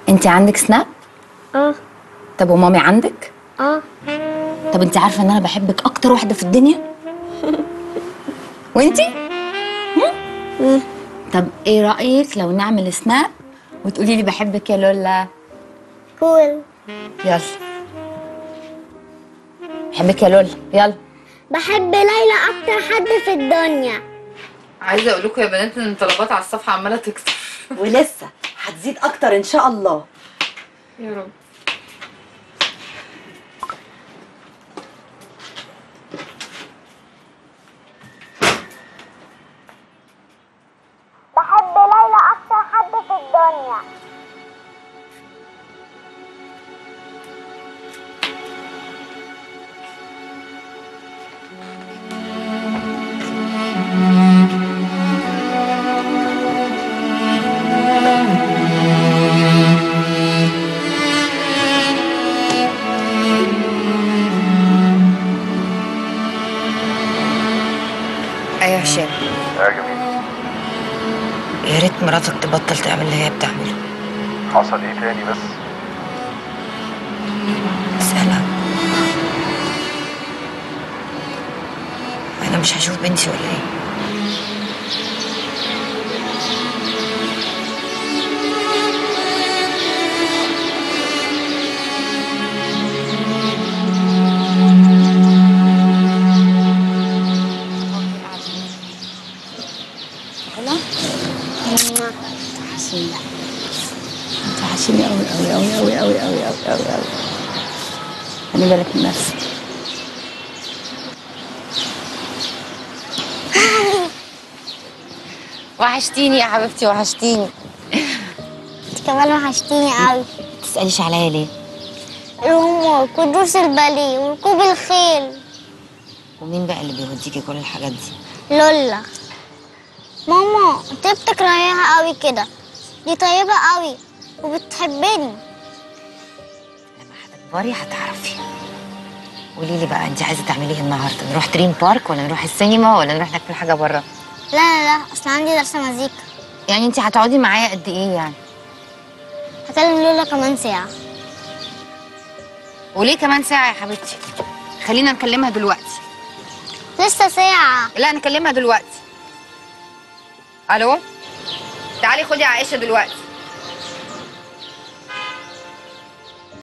انت عندك سناب اه طب ومامي عندك اه طب انت عارفه ان انا بحبك اكتر واحده في الدنيا وانتي هم؟ طب ايه رايك لو نعمل سناب وتقولي لي بحبك يا لولا كول يلا بحبك يا لولا يلا بحب ليلى اكتر حد في الدنيا عايزه اقول لكم يا بنات ان الطلبات على الصفحه عماله تكتر ولسه هتزيد اكتر ان شاء الله يا رب بحب ليلى اكتر حد في الدنيا ايوه يا هشام يا جميل يا ريت مراتك تبطل تعمل اللي هي بتعمله حصل ايه تاني بس اسالها انا مش هشوف بنتي ولا ايه وحشيني انت وحشيني قوي قوي قوي قوي قوي قوي قوي قوي قوي خلي بالك من نفسك وحشتيني يا حبيبتي وحشتيني انت كمان وحشتيني قوي تسأليش عليا ليه الهومورك ودروس الباليه وركوب الخيل ومين بقى اللي بيوديكي كل الحاجات دي لولا ماما انت بتكرهيها قوي كده دي طيبة قوي وبتحبني لما هتكبري هتعرفي قولي لي بقى انت عايزه تعملي ايه النهارده نروح دريم بارك ولا نروح السينما ولا نروح ناكل حاجه بره لا لا لا اصل عندي درس مزيكا يعني انت هتقعدي معايا قد ايه يعني هكلم لولا كمان ساعة وليه كمان ساعه يا حبيبتي خلينا نكلمها دلوقتي لسه ساعة لا نكلمها دلوقتي الو تعالي خدي عائشه دلوقتي